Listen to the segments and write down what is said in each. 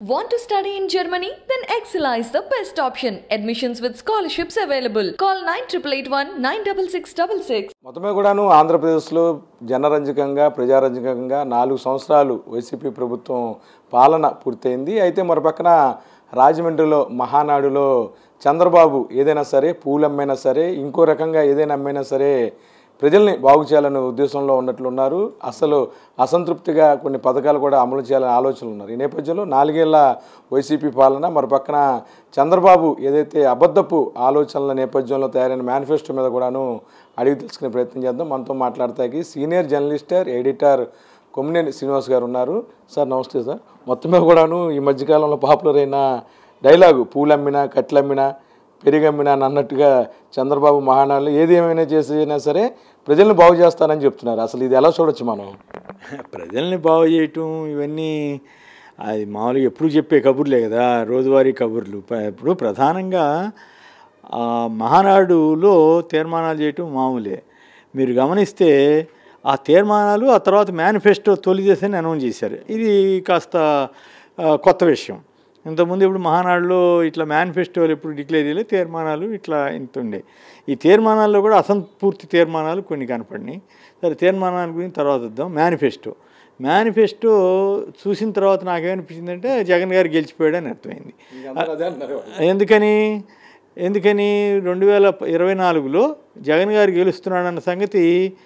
Want to study in Germany? Then Excella is the best option. Admissions with scholarships available. Call 9881 96666. మొత్తమే కూడాను ఆంధ్రప్రదేశ్లో జనరంజకంగా ప్రజారంజకంగా నాలుగు సంవత్సరాలు YCP ప్రభుత్వం పాలన పూర్తయింది అయితే మరోపక్కన రాజమండ్రిలో మహానాడులో చంద్రబాబు ఏదైనా సరే పూలమ్మైనా సరే ఇంకో రకంగా ఏదైనా అమ్మైనా సరే ప్రజల్ని బాగు చేయాలనే ఉద్దేశంలో ఉన్నట్లున్నారు అసలు అసంతృప్తిగా కొన్ని పథకాలు కూడా అమలు చేయాలనే ఆలోచనలు ఉన్నారు ఈ నేపథ్యంలో నాలుగేళ్ల వైసీపీ పాలన మరోపక్కన చంద్రబాబు ఏదైతే అబద్ధపు ఆలోచనల నేపథ్యంలో తయారైన మేనిఫెస్టో మీద కూడాను అడిగి తెలుసుకునే ప్రయత్నం చేద్దాం మనతో మాట్లాడతాకి సీనియర్ జర్నలిస్టర్ ఎడిటర్ కొమ్మినేని శ్రీనివాస్ గారు ఉన్నారు సార్ నమస్తే సార్ మొత్తమే కూడాను ఈ మధ్యకాలంలో పాపులర్ అయిన డైలాగు పూలమ్మినా కట్లమ్మినా పెరిగమ్మినా అని అన్నట్టుగా చంద్రబాబు మహానాడులో ఏది ఏమైనా చేసినా సరే ప్రజల్ని బాగు చేస్తానని చెప్తున్నారు అసలు ఇది ఎలా చూడొచ్చు మనం ప్రజల్ని బాగు చేయటం ఇవన్నీ అది మామూలుగా ఎప్పుడు చెప్పే కబుర్లే కదా రోజువారీ కబుర్లు ప- ఇప్పుడు ప్రధానంగా ఆ, మహానాడులో తీర్మానాలు చేయటం మామూలే మీరు గమనిస్తే ఆ తీర్మానాలు ఆ తర్వాత మేనిఫెస్టో తొలి దశని అనౌన్స్ చేశారు ఇది కాస్త ఆ, కొత్త విషయం ఇంతకుముందు ఇప్పుడు మహానాడులో ఇట్లా మేనిఫెస్టోలు ఎప్పుడు డిక్లేర్ చేయలేదు తీర్మానాలు ఇట్లా ఇంత ఉండే ఈ తీర్మానాల్లో కూడా అసంపూర్తి తీర్మానాలు కొన్ని కనపడినాయి సరే తీర్మానాల గురించి తర్వాత వద్దాం మేనిఫెస్టో మేనిఫెస్టో చూసిన తర్వాత నాకేమనిపించిందంటే జగన్ గారు గెలిచిపోయాడని అర్థమైంది ఎందుకని ఎందుకని రెండు వేల ఇరవై నాలుగులో జగన్ గారు గెలుస్తున్నాడన్న సంగతి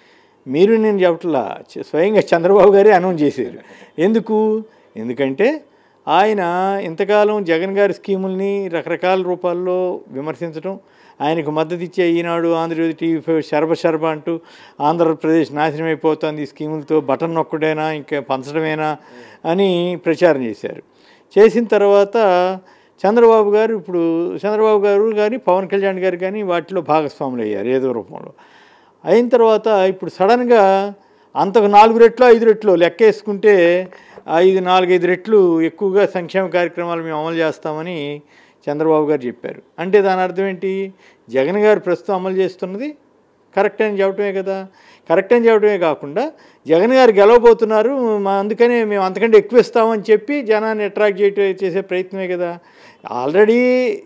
మీరు నేను చెప్పట్లా చ- స్వయంగా చంద్రబాబు గారే అనౌన్స్ చేశారు ఎందుకు ఎందుకంటే ఆయన ఇంతకాలం జగన్ గారి స్కీముల్ని రకరకాల రూపాల్లో విమర్శించడం ఆయనకు మద్దతు ఇచ్చే ఈనాడు ఆంధ్రజ్యోతి టీవీ ఫైవ్ శరభ శరభ అంటూ ఆంధ్రప్రదేశ్ నాశనం అయిపోతుంది ఈ స్కీములతో బటన్ నొక్కడేనా ఇంకా పంచడమేనా అని ప్రచారం చేశారు చేసిన తర్వాత చంద్రబాబు గారు ఇప్పుడు చంద్రబాబు గారు కానీ పవన్ కళ్యాణ్ గారు కానీ వాటిలో భాగస్వాములు అయ్యారు ఏదో రూపంలో అయిన తర్వాత ఇప్పుడు సడన్గా అంతకు నాలుగు రెట్లు ఐదు రెట్లు లెక్క వేసుకుంటే ఐదు నాలుగైదు రెట్లు ఎక్కువగా సంక్షేమ కార్యక్రమాలు మేము అమలు చేస్తామని చంద్రబాబు గారు చెప్పారు అంటే దాని అర్థం ఏంటి జగన్ గారు ప్రస్తుతం అమలు చేస్తున్నది కరెక్ట్ అని చెప్పడమే కదా కరెక్ట్ అని చెప్పడమే కాకుండా జగన్ గారు గెలవబోతున్నారు మా అందుకనే మేము అంతకంటే ఎక్కువ ఇస్తామని చెప్పి జనాన్ని అట్రాక్ట్ చేయట చేసే ప్రయత్నమే కదా ఆల్రెడీ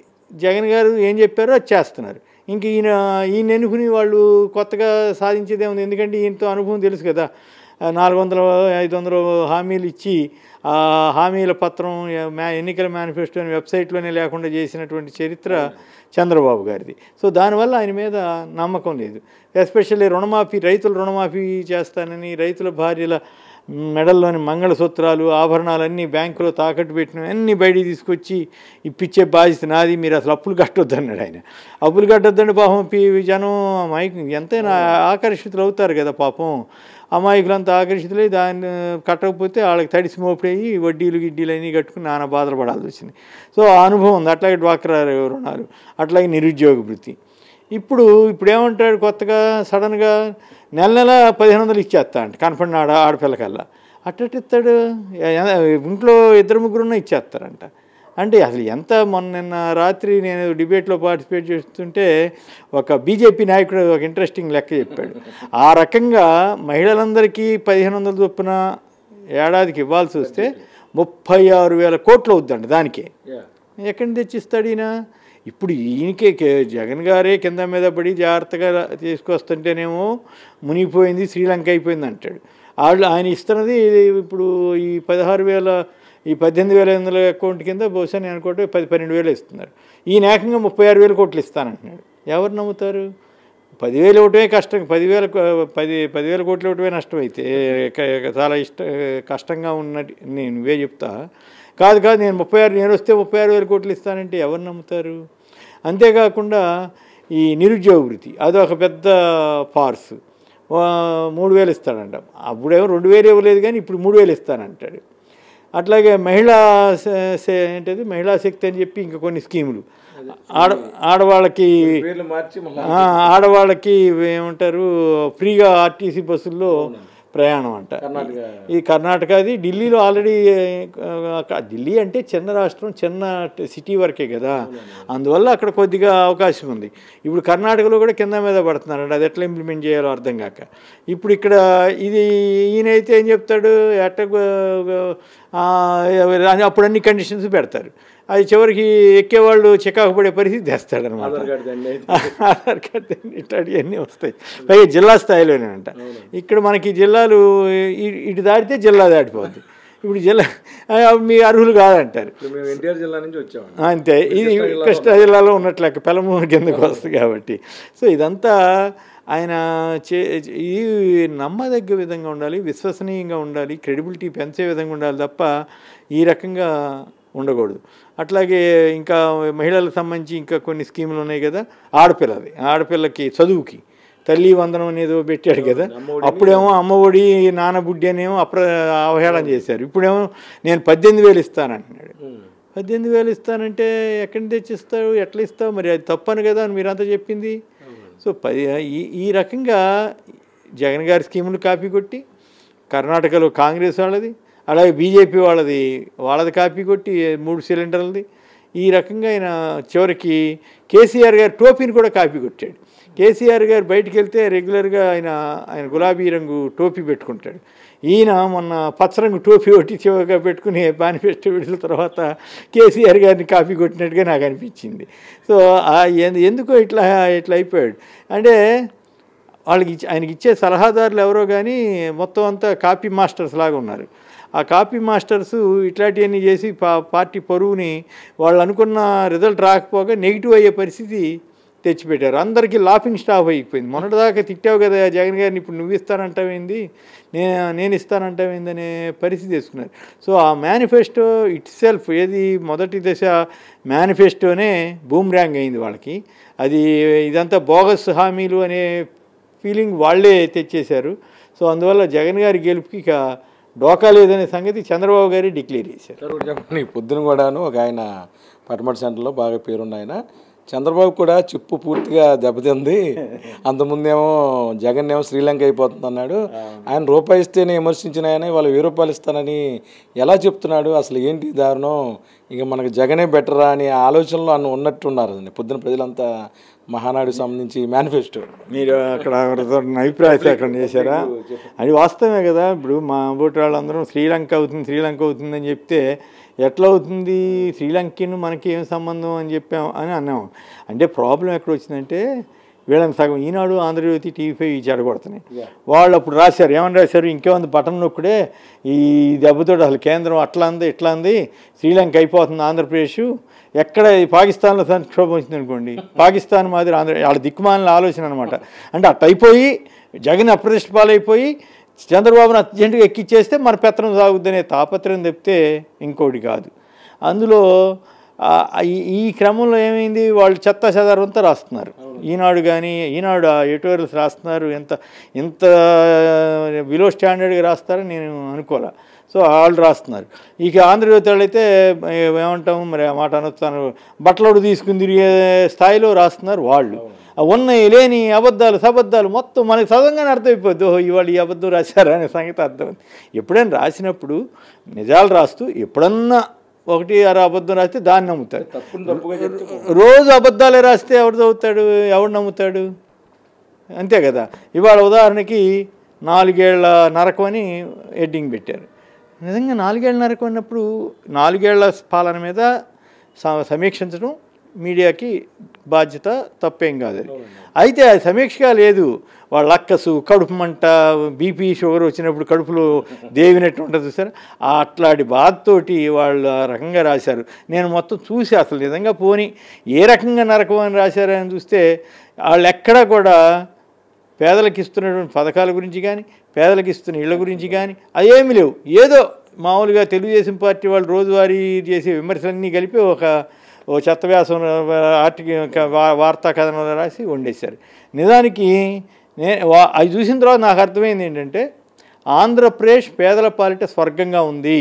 జగన్ గారు ఏం చెప్పారో అది చేస్తున్నారు ఇంక ఈయన ఈయన ఎన్నుకుని వాళ్ళు కొత్తగా సాధించేదే ఉంది ఎందుకంటే ఈయనతో అనుభవం తెలుసు కదా ఆ నాలుగు వందల ఐదు వందలు హామీలు ఇచ్చి ఆ హామీల పత్రం మ్యా ఎన్నికల మేనిఫెస్టోని వెబ్సైట్లోనే లేకుండా చేసినటువంటి చరిత్ర చంద్రబాబు గారిది సో దానివల్ల ఆయన మీద నమ్మకం లేదు ఎస్పెషల్లీ రుణమాఫీ రైతుల రుణమాఫీ చేస్తానని రైతుల భార్యల మెడల్లోని మంగళసూత్రాలు ఆభరణాలన్నీ బ్యాంకులో తాకట్టు పెట్టిన అన్నీ బయటికి తీసుకొచ్చి ఇప్పించే బాధ్యత నాది మీరు అసలు అప్పులు కట్టొద్దన్నాడు ఆయన అప్పులు కట్టొద్దండి పాపం పి- జనం అమాయకు ఎంతైనా ఆకర్షితులు అవుతారు కదా పాపం అమాయకులంతా ఆకర్షితులై దాన్ని కట్టకపోతే వాళ్ళకి తడిసి మోపిడయ్యి వడ్డీలు గిడ్డీలు అన్నీ కట్టుకుని నానా బాధలు పడాల్సి వచ్చింది సో ఆ అనుభవం ఉంది అట్లాగే డ్వాక్రా రుణాలు అట్లాగే నిరుద్యోగ వృత్తి ఇప్పుడు ఇప్పుడు ఏమంటాడు కొత్తగా సడన్గా నెల నెల పదిహేను వందలు ఇచ్చేస్తా అంట కనపడిన ఆడ ఆడపిల్లకల్లా అట్టటి ఇస్తాడు ఎ- ఇంట్లో ఇద్దరు ముగ్గురున్న ఇచ్చేస్తారంట అంటే అసలు ఎంత మొన్న నిన్న రాత్రి నేను డిబేట్లో పార్టిసిపేట్ చేస్తుంటే ఒక బీజేపీ నాయకుడు ఒక ఇంట్రెస్టింగ్ లెక్క చెప్పాడు ఆ రకంగా మహిళలందరికీ పదిహేను వందల చొప్పున ఏడాదికి ఇవ్వాల్సి వస్తే ముప్పై ఆరు వేల కోట్లు అవుద్దండి దానికే ఎక్కడి నుంచి తెచ్చిస్తాడు ఈయన ఇప్పుడు ఈయనకే కే- జగన్ గారే కింద మీద పడి జాగ్రత్తగా తీసుకొస్తుంటేనేమో మునిగిపోయింది శ్రీలంక అయిపోయింది అంటాడు వాళ్ళు ఆయన ఇస్తున్నది ఇప్పుడు ఈ పదహారు వేల ఈ పద్దెనిమిది వేల ఐదు వందల అకౌంట్ కింద బహుశా నేను అనుకుంటే పది పన్నెండు వేలు ఇస్తున్నారు ఈయన ఏకంగా ముప్పై ఆరు వేల కోట్లు ఇస్తానంటున్నాడు ఎవరు నమ్ముతారు పదివేలు ఇవ్వటమే కష్టం పదివేల కో- పది పదివేల కోట్లు ఇవ్వటమే నష్టం అయితే క- చాలా ఇష్ట కష్టంగా ఉన్నట్టు నేను నువ్వే చెప్తా కాదు కాదు నేను ముప్పై ఆరు నేను వస్తే ముప్పై ఆరు వేల కోట్లు ఇస్తానంటే ఎవరు నమ్ముతారు అంతేకాకుండా ఈ నిరుద్యోగ వృత్తి అదొక పెద్ద పార్స్ మూడు వేలు ఇస్తాడంట అప్పుడేమో రెండు వేలు ఇవ్వలేదు కానీ ఇప్పుడు మూడు వేలు ఇస్తానంటాడు అట్లాగే మహిళా స- స- ఏంటది మహిళా శక్తి అని చెప్పి ఇంకా కొన్ని స్కీములు ఆడ ఆడవాళ్ళకి పేర్లు మార్చి మళ్ళీ ఆ, ఆడవాళ్ళకి ఏమంటారు ఫ్రీగా ఆర్టీసీ బస్సుల్లో ప్రయాణం అంట కర్ణాటక ఈ కర్ణాటకది ఢిల్లీలో ఆల్రెడీ ఢిల్లీ అంటే చిన్న రాష్ట్రం చిన్న సిటీ వరకే కదా అందువల్ల అక్కడ కొద్దిగా అవకాశం ఉంది ఇప్పుడు కర్ణాటకలో కూడా కింద మీద పడుతున్నారంట అది ఎట్లా ఇంప్లిమెంట్ చేయాలో అర్థం కాక ఇప్పుడు ఇక్కడ ఇది ఈయనైతే ఏం చెప్తాడు ఎట్ట ఆ, అని అప్పుడు అన్ని కండిషన్స్ పెడతారు అది చివరికి ఎక్కేవాళ్ళు చికాకు పడే పరిస్థితి తెస్తాడనమాట ఆధార్ కార్డు ఇట్లాంటివన్నీ వస్తాయి పైగా జిల్లా స్థాయిలోనే అంట ఇక్కడ మనకి జిల్లాలు ఇ- ఇటు దాటితే జిల్లా దాటిపోద్ది ఇప్పుడు జిల్లా ఆ, మీ అర్హులు కాదంటారు మేము ఎన్టీఆర్ జిల్లా నుంచి వచ్చాము అంతే ఇది కృష్ణా జిల్లాలో ఉన్నట్లెక్క పెలమూరు కిందకు వస్తుంది కాబట్టి సో ఇదంతా ఆయన చే ఈ నమ్మదగ్గ విధంగా ఉండాలి విశ్వసనీయంగా ఉండాలి క్రెడిబిలిటీ పెంచే విధంగా ఉండాలి తప్ప ఈ రకంగా ఉండకూడదు అట్లాగే ఇంకా మహిళలకు సంబంధించి ఇంకా కొన్ని స్కీములు ఉన్నాయి కదా ఆడపిల్లది ఆడపిల్లకి చదువుకి తల్లి వందనం అనేది పెట్టాడు కదా అప్పుడేమో అమ్మఒడి నానబుడ్డి అనేమో అప్ర అవహేళన చేశారు ఇప్పుడేమో నేను పద్దెనిమిది వేలు ఇస్తానంటున్నాడు పద్దెనిమిది వేలు ఇస్తానంటే ఎక్కడి నుంచి తెచ్చిస్తావు ఎట్లా ఇస్తావు మరి అది తప్పను కదా అని మీరంతా చెప్పింది సో పది ఈ ఈ రకంగా జగన్ గారి స్కీములు కాపీ కొట్టి కర్ణాటకలో కాంగ్రెస్ వాళ్ళది అలాగే బీజేపీ వాళ్ళది వాళ్ళది కాపీ కొట్టి మూడు సిలిండర్లది ఈ రకంగా ఆయన చివరికి కేసీఆర్ గారి టోపీని కూడా కాపీ కొట్టాడు కేసీఆర్ గారు బయటికి వెళ్తే రెగ్యులర్గా ఆయన ఆయన గులాబీ రంగు టోపీ పెట్టుకుంటాడు ఈయన మొన్న పచ్చరంగు టోపీ ఒకటి చివరిగా పెట్టుకుని మేనిఫెస్టో విడుదల తర్వాత కేసీఆర్ గారిని కాపీ కొట్టినట్టుగా నాకు అనిపించింది సో ఆ ఎందు- ఎందుకో ఇట్లా ఇట్లా అయిపోయాడు అంటే వాళ్ళకి ఇచ్చే ఆయనకి ఇచ్చే సలహాదారులు ఎవరో కానీ మొత్తం అంతా కాపీ మాస్టర్స్ లాగా ఉన్నారు ఆ కాపీ మాస్టర్స్ ఇట్లాంటివన్నీ చేసి పా పార్టీ పరువుని వాళ్ళు అనుకున్న రిజల్ట్ రాకపోగా నెగిటివ్ అయ్యే పరిస్థితి తెచ్చిపెట్టారు అందరికీ లాఫింగ్ స్టాప్ అయిపోయింది మొన్నటిదాకా తిట్టావు కదా జగన్ గారిని ఇప్పుడు నువ్వు ఇస్తానంటావేంది నేను నేను ఇస్తానంటావేంది అనే పరిస్థితి తెచ్చుకున్నారు సో ఆ మేనిఫెస్టో ఇట్ సెల్ఫ్ ఏది మొదటి దశ మేనిఫెస్టోనే బూమ్ ర్యాంగ్ అయింది వాళ్ళకి అది ఇదంతా బోగస్ హామీలు అనే ఫీలింగ్ వాళ్ళే తెచ్చేశారు సో అందువల్ల జగన్ గారి గెలుపుకి ఇక డోకా లేదనే సంగతి చంద్రబాబు గారి డిక్లేర్ చేశారు సార్ ఒకటి చెప్పండి పొద్దున కూడాను ఒక ఆయన పటమటి సెంటర్లో బాగా పేరున్న ఆయన చంద్రబాబు కూడా చిప్పు పూర్తిగా దెబ్బతింది అంతకుముందేమో జగన్ ఏమో శ్రీలంక అయిపోతుంది అన్నాడు ఆయన రూపాయి ఇస్తేనే విమర్శించిన ఆయన వాళ్ళు వెయ్యి రూపాయలు ఇస్తానని ఎలా చెప్తున్నాడు అసలు ఏంటి ఈ దారుణం ఇక మనకు జగనే బెటరా అని ఆలోచనలో అన్న ఉన్నట్టున్నారు పొద్దున ప్రజలంతా మహానాడుకి సంబంధించి మేనిఫెస్టో మీరు అక్కడ ఎవరితో అభిప్రాయ సేకరణ చేశారా అది వాస్తవమే కదా ఇప్పుడు మా ఓటు వాళ్ళందరం శ్రీలంక అవుతుంది శ్రీలంక అవుతుందని చెప్తే ఎట్లా అవుతుంది శ్రీలంకను మనకి ఏం సంబంధం అని చెప్పాం అని అన్నాం అంటే ప్రాబ్లం ఎక్కడ వచ్చిందంటే వీళ్ళని సగం ఈనాడు ఆంధ్రజ్యోతి టీవీ ఫైవ్ చెడగొడుతున్నాయి వాళ్ళు అప్పుడు రాశారు ఏమని రాశారు ఇంకేముంది బటన్ నొక్కుడే ఈ దెబ్బతో అసలు కేంద్రం అట్లా ఉంది ఇట్లా ఉంది శ్రీలంక అయిపోతుంది ఆంధ్రప్రదేశ్ ఎక్కడ ఈ పాకిస్తాన్లో సంక్షోభం వచ్చింది అనుకోండి పాకిస్తాన్ మాదిరి ఆంధ్ర వాళ్ళ దిక్కుమాలిన ఆలోచన అనమాట అంటే అట్ట అయిపోయి జగన్ అప్రదిష్ట పాలైపోయి చంద్రబాబును అర్జెంటుగా ఎక్కిచ్చేస్తే మన పెత్తనం సాగుద్దనే తాపత్రయం చెప్తే ఇంకోటి కాదు అందులో ఆ, ఈ- ఈ క్రమంలో ఏమైంది వాళ్ళు చెత్త చెదారంతా రాస్తున్నారు ఈనాడు కానీ ఈనాడు ఎటోరియల్స్ రాస్తున్నారు ఎంత ఎంత బిలో స్టాండర్డ్గా రాస్తారని నేను అనుకోలే సో వాళ్ళు రాస్తున్నారు ఇక ఆంధ్రజ్యోతి వాళ్ళు అయితే ఏమంటాము మరి ఆ మాట అనొస్తాను బట్టలోడు తీసుకుని తిరిగే స్థాయిలో రాస్తున్నారు వాళ్ళు ఆ ఉన్నాయి లేని అబద్ధాలు సబద్ధాలు మొత్తం మనకి సదంగానే అర్థమైపోద్ది ఓహో ఇవాళ ఈ అబద్ధం రాశారా అనే సంగతి అర్థమైంది ఎప్పుడైనా రాసినప్పుడు నిజాలు రాస్తూ ఎప్పుడన్నా ఒకటి అర అబద్ధం రాస్తే దాన్ని నమ్ముతారు రోజు అబద్ధాలే రాస్తే ఎవడు చదువుతాడు ఎవడు నమ్ముతాడు అంతే కదా ఇవాళ ఉదాహరణకి నాలుగేళ్ల నరకం అని హెడ్డింగ్ పెట్టారు నిజంగా నాలుగేళ్ల నరకం అన్నప్పుడు నాలుగేళ్ల పాలన మీద స- సమీక్షించడం మీడియాకి బాధ్యత తప్పేం కాదు అది అయితే అది సమీక్షగా లేదు వాళ్ళ అక్కసు కడుపు మంట బీపీ షుగర్ వచ్చినప్పుడు కడుపులో దేవినట్టు ఉంటుంది చూసారు అట్లాంటి బాధతోటి వాళ్ళు ఆ రకంగా రాశారు నేను మొత్తం చూసి అసలు నిజంగా పోని ఏ రకంగా నరకం అని రాశారని చూస్తే వాళ్ళు ఎక్కడా కూడా పేదలకు ఇస్తున్నటువంటి పథకాల గురించి కానీ పేదలకు ఇస్తున్న ఇళ్ళ గురించి కానీ అవేమీ లేవు ఏదో మామూలుగా తెలుగుదేశం పార్టీ వాళ్ళు రోజువారీ చేసే విమర్శలన్నీ కలిపి ఒక ఓ చెత్త వ్యాసం ఆర్టికల్ వార్తా కథనంలో రాసి వండేశారు నిజానికి నే వా- అది చూసిన తర్వాత నాకు అర్థమైంది ఏంటంటే ఆంధ్రప్రదేశ్ పేదల పాలిట స్వర్గంగా ఉంది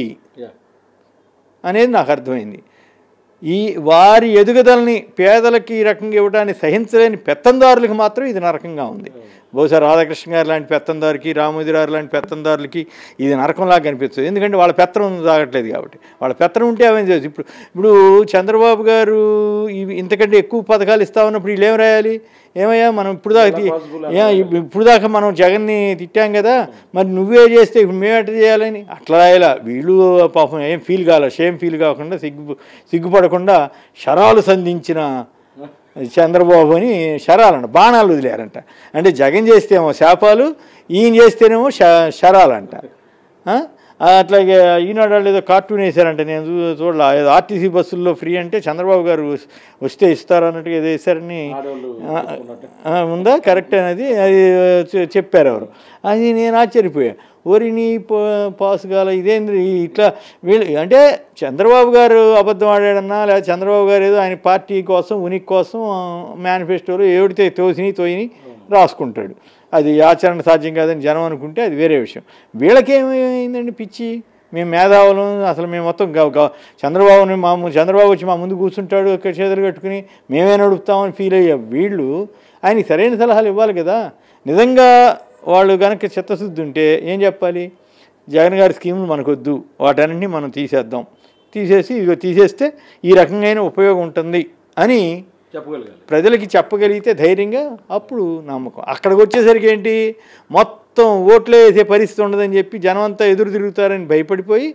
అనేది నాకు అర్థమైంది ఈ వారి ఎదుగుదలని పేదలకి ఈ రకంగా ఇవ్వడానికి సహించలేని పెత్తందారులకు మాత్రం ఇది నరకంగా ఉంది బహుశా రాధాకృష్ణ గారు లాంటి పెత్తందారికి రామోజీరావు లాంటి పెత్తందారులకి ఇది నరకంలాగా కనిపిస్తుంది ఎందుకంటే వాళ్ళ పెత్తనం తాగట్లేదు కాబట్టి వాళ్ళ పెత్తనం ఉంటే అవన్నీ చేయొచ్చు ఇప్పుడు ఇప్పుడు చంద్రబాబు గారు ఇవి ఇంతకంటే ఎక్కువ పథకాలు ఇస్తా ఉన్నప్పుడు వీళ్ళు ఏం రాయాలి ఏమయ్యా మనం ఇప్పుడు దాకా తీ- ఏ, ఇప్పుడు దాకా మనం జగన్ని తిట్టాం కదా మరి నువ్వే చేస్తే ఇప్పుడు మేము ఎట్లా చేయాలని అట్లా రాయాలా వీళ్ళు పాపం ఏం ఫీల్ కావాలి షేమ్ ఫీల్ కాకుండా సిగ్గు సిగ్గుపడకుండా శరాలు సంధించిన చంద్రబాబు అని శరాలంట బాణాలు వదిలేరంట అంటే జగన్ చేస్తేమో శాపాలు ఈయన చేస్తేనేమో శ శరాలంట ఆ? అట్లాగే ఈనాడు వాళ్ళు ఏదో కార్టూన్ వేశారంట నేను చూ- చూడలే ఏదో ఆర్టీసీ బస్సుల్లో ఫ్రీ అంటే చంద్రబాబు గారు వస్- వస్తే ఇస్తారన్నట్టుగా ఏదో వేశారని ఆ, ఆ, ఉందా కరెక్ట్ అనేది అది చె- చెప్పారు ఎవరు అది నేను ఆశ్చర్యపోయా ఓరి నీ పా- పాస్ కాల ఇదేంది ఇట్లా వీళ్ళు అంటే చంద్రబాబు గారు అబద్ధం ఆడాడన్నా లేదా చంద్రబాబు గారు ఏదో ఆయన పార్టీ కోసం ఉనికి కోసం మేనిఫెస్టోలో ఏడితే తోసిని తోయిని రాసుకుంటాడు అది ఆచరణ సాధ్యం కాదని జనం అనుకుంటే అది వేరే విషయం వీళ్ళకేమైందండి పిచ్చి మేము మేధావులం అసలు మేము మొత్తం గ- గ- చంద్రబాబుని మా ము- చంద్రబాబు వచ్చి మా ముందు కూర్చుంటాడు ఇక్కడ చేతులు కట్టుకుని మేమే నడుపుతామని ఫీల్ అయ్యా వీళ్ళు ఆయనకి సరైన సలహాలు ఇవ్వాలి కదా నిజంగా వాళ్ళు కనుక చిత్తశుద్ధి ఉంటే ఏం చెప్పాలి జగన్ గారి స్కీములు మనకొద్దు వాటన్నింటినీ మనం తీసేద్దాం తీసేసి ఇదిగో తీసేస్తే ఈ రకంగా ఉపయోగం ఉంటుంది అని చెప్పగలగాలి ప్రజలకి చెప్పగలిగితే ధైర్యంగా అప్పుడు నమ్మకం అక్కడికి వచ్చేసరికి ఏంటి మొత్తం ఓట్లు వేసే పరిస్థితి ఉండదని చెప్పి జనం అంతా ఎదురు తిరుగుతారని భయపడిపోయి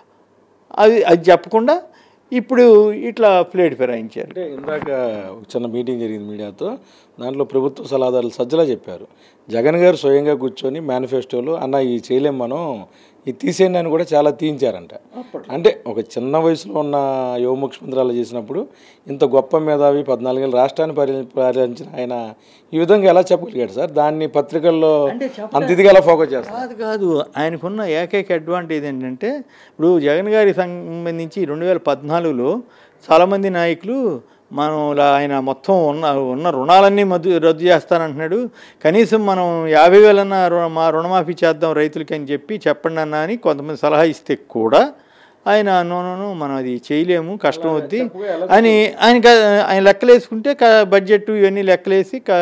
అది అది చెప్పకుండా ఇప్పుడు ఇట్లా ప్లేట్ ఫిరాయించారు అంటే ఇందాక ఒక చిన్న మీటింగ్ జరిగింది మీడియాతో దాంట్లో ప్రభుత్వ సలహాదారులు సజ్జలా చెప్పారు జగన్ గారు స్వయంగా కూర్చొని మేనిఫెస్టోలో అన్న ఈ చేయలేం మనం ఇది తీసేయండి అని కూడా చాలా తీయించారంట అంటే ఒక చిన్న వయసులో ఉన్న యువ ముఖ్యమంత్రి అలా చేసినప్పుడు ఇంత గొప్ప మేధావి పద్నాలుగేళ్ళు రాష్ట్రాన్ని పరి పరిపాలించిన ఆయన ఈ విధంగా ఎలా చెప్పగలిగాడు సార్ దాన్ని పత్రికల్లో అంత ఇదిగా ఎలా ఫోకస్ చేస్తారు కాదు కాదు ఆయనకున్న ఏకైక అడ్వాంటేజ్ ఏంటంటే ఇప్పుడు జగన్ గారి సంబంధించి రెండు వేల పద్నాలుగులో చాలామంది నాయకులు మనం ఇలా ఆయన మొత్తం ఉన్న ఉన్న రుణాలన్నీ మద్దు రద్దు చేస్తానంటున్నాడు కనీసం మనం యాభై వేలన్నా రు- మా రుణమాఫీ చేద్దాం రైతులకి అని చెప్పి చెప్పండి అన్న అని కొంతమంది సలహా ఇస్తే కూడా ఆయన నోనోను మనం అది చేయలేము కష్టం వద్ది అని ఆయన క- ఆయన లెక్కలేసుకుంటే క- బడ్జెట్ ఇవన్నీ లెక్కలేసి క-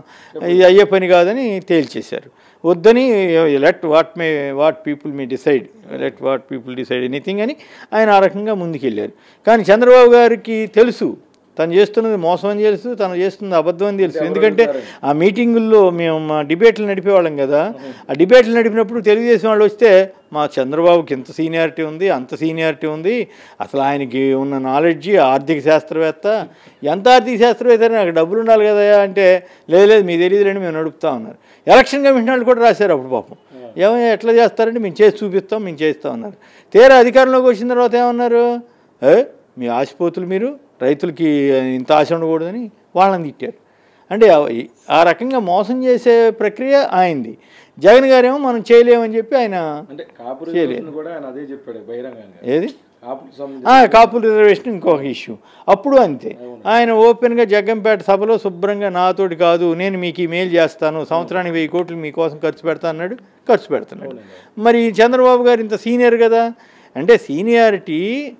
ఇది అయ్యే పని కాదని తేల్చేశారు వద్దని let what may what people me decide let what people decide anything అని ఆయన ఆ రకంగా ముందుకెళ్ళారు కానీ చంద్రబాబు గారికి తెలుసు తను చేస్తున్నది మోసం అని తెలుసు తను చేస్తున్నది అబద్ధం అని తెలుసు ఎందుకంటే ఆ మీటింగుల్లో మేము మా డిబేట్లు నడిపేవాళ్ళం కదా ఆ డిబేట్లు నడిపినప్పుడు తెలుగుదేశం వాళ్ళు వస్తే మా చంద్రబాబుకి ఇంత సీనియారిటీ ఉంది అంత సీనియారిటీ ఉంది అసలు ఆయనకి ఉన్న నాలెడ్జి ఆర్థిక శాస్త్రవేత్త ఎంత ఆర్థిక శాస్త్రవేత్త అని నాకు డబ్బులు ఉండాలి కదా అంటే లేదు లేదు మీ తెలియదులేండి మేము నడుపుతా ఉన్నారు ఎలక్షన్ కమిషన్ వాళ్ళు కూడా రాశారు అప్పుడు పాపం ఏమయ్యా ఎట్లా చేస్తారంటే మేము చేసి చూపిస్తాం మేము చేస్తాం అన్నారు తీరా అధికారంలోకి వచ్చిన తర్వాత ఏమన్నారు ఏ మీ ఆశపోతులు మీరు రైతులకి ఇంత ఆశ ఉండకూడదని వాళ్ళని తిట్టారు అంటే ఆ- ఆ రకంగా మోసం చేసే ప్రక్రియ ఆయనది జగన్ గారేమో మనం చేయలేమని చెప్పి ఆయన అంటే కాపు రిజర్వేషన్ కూడా ఆయన అదే చెప్పాడు బహిరంగంగా ఏది కాపులకు సంబంధించి ఆ, కాపుల రిజర్వేషన్ ఇంకొక ఇష్యూ అప్పుడు అంతే ఆయన ఓపెన్గా జగ్గంపేట సభలో శుభ్రంగా నాతోటి కాదు నేను మీకు ఈ మెయిల్ చేస్తాను సంవత్సరానికి వెయ్యి కోట్లు మీకోసం ఖర్చు పెడతా అన్నాడు ఖర్చు పెడుతున్నాడు మరి ఈ చంద్రబాబు గారు ఇంత సీనియర్ కదా అంటే సీనియారిటీ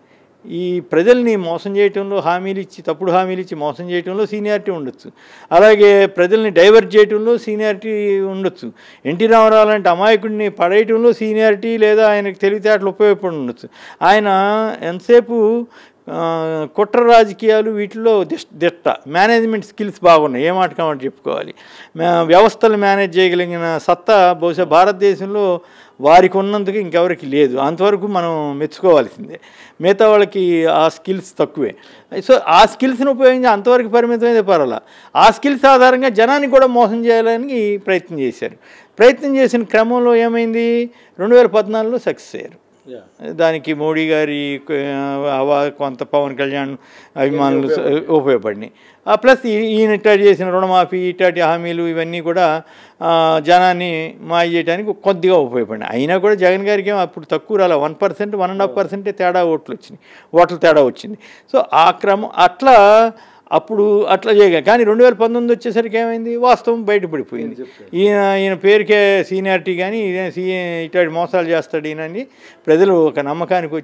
ఈ ప్రజల్ని మోసం చేయటంలో హామీలు ఇచ్చి తప్పుడు హామీలు ఇచ్చి మోసం చేయటంలో సీనియారిటీ ఉండొచ్చు అలాగే ప్రజల్ని డైవర్ట్ చేయటంలో సీనియారిటీ ఉండొచ్చు ఎన్టీ రామారావు లాంటి అమాయకుడిని పడేయటంలో సీనియారిటీ లేదా ఆయనకు తెలివితేటలు ఉపయోగపడి ఉండొచ్చు ఆయన ఎంతసేపు ఆ, కుట్ర రాజకీయాలు వీటిలో దిష్ దిట్ట మేనేజ్మెంట్ స్కిల్స్ బాగున్నాయి ఏ మాట కామాట చెప్పుకోవాలి మే- వ్యవస్థలు మేనేజ్ చేయగలిగిన సత్తా బహుశా భారతదేశంలో వారికి ఉన్నందుకు ఇంకెవరికి లేదు అంతవరకు మనం మెచ్చుకోవాల్సిందే మిగతా వాళ్ళకి ఆ స్కిల్స్ తక్కువే సో ఆ స్కిల్స్ని ఉపయోగించి అంతవరకు పరిమితమైతే పర్వాలా ఆ స్కిల్స్ ఆధారంగా జనాన్ని కూడా మోసం చేయాలని ప్రయత్నం చేశారు ప్రయత్నం చేసిన క్రమంలో ఏమైంది రెండు వేల పద్నాలుగులో సక్సెస్ అయ్యారు దానికి మోడీ గారి ఆ, హవా కొంత పవన్ కళ్యాణ్ అభిమానులు స- ఉపయోగపడినాయి ఆ ప్లస్ ఈ- ఈయన ఇట్టాటి చేసిన రుణమాఫీ ఇట్లాంటి హామీలు ఇవన్నీ కూడా ఆ, జనాన్ని మాయ చేయడానికి కొద్దిగా ఉపయోగపడినాయి అయినా కూడా జగన్ గారికి ఏమో అప్పుడు తక్కువ రాలే one percent one and half పర్సెంటే తేడా ఓట్లు వచ్చినాయి ఓట్ల తేడా వచ్చింది సో ఆ క్రమం అట్లా అప్పుడు అట్లా చేయగా కానీ రెండు వేల పంతొమ్మిది వచ్చేసరికి ఏమైంది వాస్తవం బయటపడిపోయింది ఈయన ఈయన పేరుకే సీనియారిటీ కానీ ఈయన సీ ఇట్లాంటి మోసాలు చేస్తాడు ఈయనని ప్రజలు ఒక నమ్మకానికి వచ్చి